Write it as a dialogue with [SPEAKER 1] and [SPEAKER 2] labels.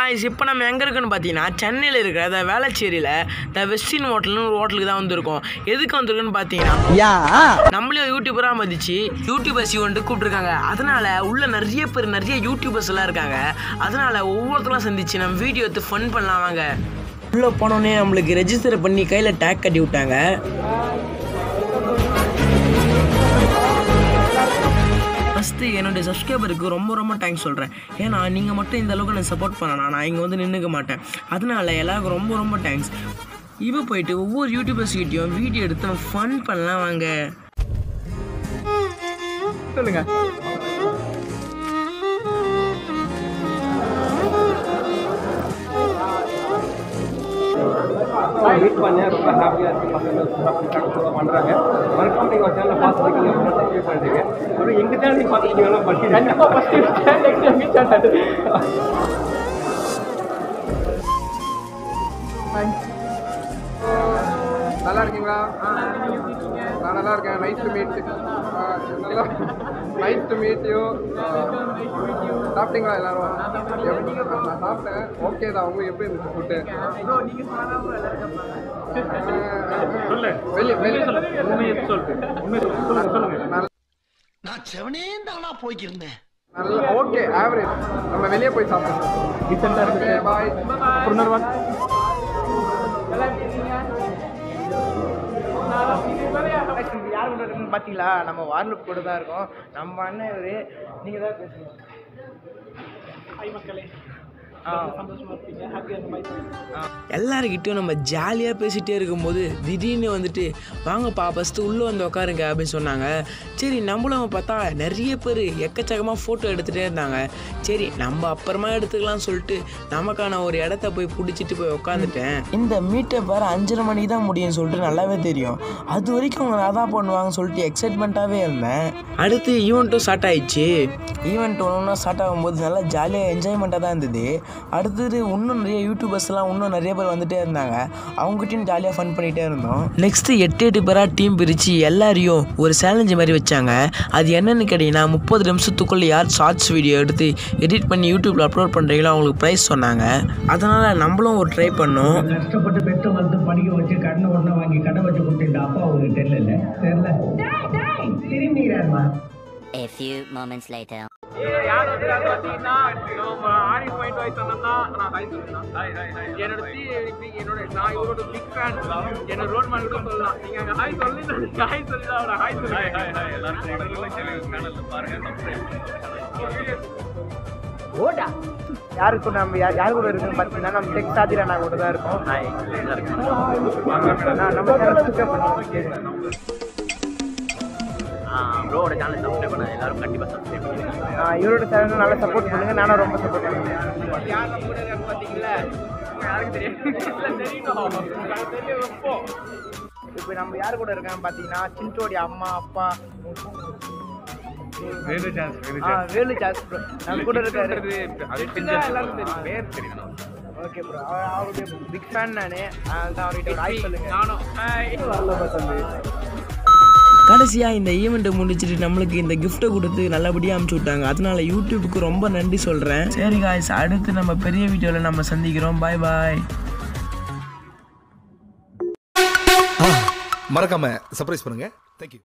[SPEAKER 1] Guys இப்போ நம்ம எங்கே இருக்குன்னு பார்த்தீங்கன்னா சென்னையில் இருக்கிற த வேளச்சேரியில் த வெஸ்டின் ஹோட்டல்னு ஒரு ஹோட்டலுக்கு தான் வந்திருக்கோம் எதுக்கு வந்திருக்குன்னு பார்த்தீங்கன்னா நம்மளே யூடியூபராக மதிச்சு யூடியூபர்ஸ் வந்துட்டு கூப்பிட்டுருக்காங்க அதனால உள்ள நிறைய பேர் நிறைய யூடியூபர்ஸ் எல்லாம் இருக்காங்க அதனால ஒவ்வொருத்தரும் சந்திச்சு நம்ம வீடியோ எடுத்து ஃபன் பண்ணலாம் வாங்க உள்ளே போனோடனே நம்மளுக்கு ரெஜிஸ்டர் பண்ணி கையில் டேக் கட்டி விட்டாங்க ஃபஸ்ட்டு என்னுடைய சப்ஸ்கிரைபருக்கு ரொம்ப ரொம்ப தேங்க்ஸ் சொல்கிறேன் ஏன்னா நீங்கள் மட்டும் இந்த அளவுக்கு நான் சப்போர்ட் பண்ணனா நான் இங்கே வந்து நின்றுக்க மாட்டேன் அதனால எல்லாருக்கும் ரொம்ப ரொம்ப தேங்க்ஸ் இப்போ போயிட்டு ஒவ்வொரு யூடியூபர்ஸ் கிட்டேயும் வீடியோ எடுத்து நம்ம ஃபன் பண்ணலாம் வாங்க
[SPEAKER 2] சொல்லுங்க மீட் பண்ணேன் ரொம்ப ஹாப்பியாக இருக்குது பசங்க பண்ணுறாங்க மறக்காம நீங்கள் சேனலில் பார்த்துருக்கீங்க அப்படின்னா சப்ஸ்கிரைப் பண்ணிருக்கீங்க அப்புறம் எங்கள் சேனல் நீங்கள் பார்த்துருக்கீங்களா ஃபஸ்ட்டு கண்டிப்பாக ஃபஸ்ட்டு மீட்
[SPEAKER 3] நல்லா இருக்கீங்களா நான் நல்லா இருக்கேன் நைஸ் டு மீட் நல்லா நைஸ் டு மீட் யூ சாப்பிட்டீங்களா எல்லாரும் எப்படி நான் சாப்பிட்டேன் ஓகே தான் உங்களுக்கு எப்படி இருந்துச்சு ஃபுட்டு வெளியே வெளியே நல்ல
[SPEAKER 4] நான் செவனேந்தானா போய்க்கிருந்தேன்
[SPEAKER 3] நல்ல ஓகே ஆவரேஜ் நம்ம வெளியே போய் சாப்பிடுவோம்
[SPEAKER 2] டீசெண்டாக
[SPEAKER 3] ஓகே
[SPEAKER 2] இருக்குது
[SPEAKER 3] பாய்
[SPEAKER 2] புனர்வா
[SPEAKER 1] யார் கூட இருக்குன்னு பார்த்தீங்களா நம்ம வார்லுப் கூட தான் இருக்கோம் நம்ம அண்ணன் இவரு நீங்கள் தான் பேசணும் எல்லாருக்கிட்டையும் நம்ம ஜாலியாக பேசிகிட்டே இருக்கும்போது திடீர்னு வந்துட்டு வாங்கப்பா ஃபஸ்ட்டு உள்ளே வந்து உட்காருங்க அப்படின்னு சொன்னாங்க சரி நம்மளும் பார்த்தா நிறைய பேர் எக்கச்சக்கமாக ஃபோட்டோ எடுத்துகிட்டே இருந்தாங்க சரி நம்ம அப்புறமா எடுத்துக்கலாம்னு சொல்லிட்டு நமக்கான ஒரு இடத்த போய் பிடிச்சிட்டு போய் உட்காந்துட்டேன் இந்த மீட்டப் வேறு அஞ்சரை மணிக்கு தான் முடியும்னு சொல்லிட்டு நல்லாவே தெரியும் அது வரைக்கும் அவங்க நல்லா தான் பண்ணுவாங்கன்னு சொல்லிட்டு எக்ஸைட்மெண்ட்டாகவே இருந்தேன் அடுத்து ஈவெண்ட்டும் ஸ்டார்ட் ஆயிடுச்சு ஈவெண்ட் ஒன்று ஸ்டார்ட் ஆகும்போது நல்லா ஜாலியாக என்ஜாய்மெண்ட்டாக தான் இருந்தது அடுத்தது இன்னும் நிறைய யூடியூபர்ஸ்லாம் இன்னும் நிறைய பேர் வந்துட்டே இருந்தாங்க அவங்ககிட்டயும் ஜாலியாக ஃபன் பண்ணிகிட்டே இருந்தோம் நெக்ஸ்ட்டு எட்டு எட்டு பேராக டீம் பிரித்து எல்லாரையும் ஒரு சேலஞ்சு மாதிரி வச்சாங்க அது என்னன்னு கேட்டிங்கன்னா முப்பது நிமிஷத்துக்குள்ளே யார் ஷார்ட்ஸ் வீடியோ எடுத்து எடிட் பண்ணி யூடியூப்பில் அப்லோட் பண்ணுறீங்களோ அவங்களுக்கு ப்ரைஸ் சொன்னாங்க அதனால் நம்மளும் ஒரு ட்ரை பண்ணோம்
[SPEAKER 5] கஷ்டப்பட்டு பெற்று வந்து படிக்க வச்சு கடனை உடனே வாங்கி கடை வச்சு கொடுத்த இந்த அப்பா உங்களுக்கு தெரியல தெரியல திரும்பிக்கிறாருமா
[SPEAKER 6] A few moments later.
[SPEAKER 2] யார் வந்து பார்த்தீங்கன்னா நம்ம ஆரி பாயிண்ட் வாய்ஸ் சொன்னோம்னா நான் ஹாய் சொல்லலாம் என்னோட சி என்னோட நான் இவரோட பிக் ஃபேன் என்னோட ரோல் மாடல் கூட சொல்லலாம் நீங்க அங்க ஹாய் சொல்லி நான் ஹாய் சொல்லி தான் அவரை ஹாய் சொல்லி ஹாய் ஹாய் எல்லாருக்கும் சேனல்ல பாருங்க
[SPEAKER 1] ஓடா யாருக்கு நம்ம யார் யார் கூட இருக்குன்னு பார்த்தீங்கன்னா நம்ம டெக் சாதிரா நான் கூட தான் இருக்கோம் நான் நம்ம channel subscribe பண்ணுவோம்.
[SPEAKER 2] ப்ரோவோட சேனல் சப்ஸ்கிரைப் பண்ண எல்லாரும் கண்டிப்பாக சப்ஸ்கிரைப் பண்ணுங்க
[SPEAKER 1] ஆ, இவரோட சேனல் நல்லா சப்போர்ட் பண்ணுங்க நானும் ரொம்ப சப்போர்ட் பண்ணுவேன்
[SPEAKER 2] யார் நம்ம கூட இருக்காங்க பார்த்தீங்களா யாருக்கு தெரியும் தெரியணும் தெரியும் எப்போ
[SPEAKER 1] இப்போ நம்ம யார் கூட இருக்காங்க பார்த்தீங்கன்னா சின்டோடைய அம்மா அப்பா
[SPEAKER 2] வேலு சான்ஸ் வேலு
[SPEAKER 1] ஆ, வேலு ஜாஸ் bro. நம்ம கூட இருக்காரு
[SPEAKER 2] அது எல்லாரும் தெரியும் பேர் தெரியும்
[SPEAKER 1] ஓகே ப்ரோ அவருடைய பிக் ஃபேன் நானு அதான் அவர்கிட்ட ஒரு ஆய் சொல்லுங்க
[SPEAKER 2] நானும்
[SPEAKER 1] கடைசியாக இந்த ஈவெண்ட்டை முடிச்சுட்டு நம்மளுக்கு இந்த கிஃப்ட்டை கொடுத்து நல்லபடியாக அமுச்சு விட்டாங்க அதனால யூடியூபுக்கு ரொம்ப நன்றி சொல்கிறேன் சரி காய்ஸ் அடுத்து நம்ம பெரிய வீடியோவில் நம்ம சந்திக்கிறோம் பாய் பாய்
[SPEAKER 4] மறக்காம சர்ப்ரைஸ் பண்ணுங்க தேங்க்யூ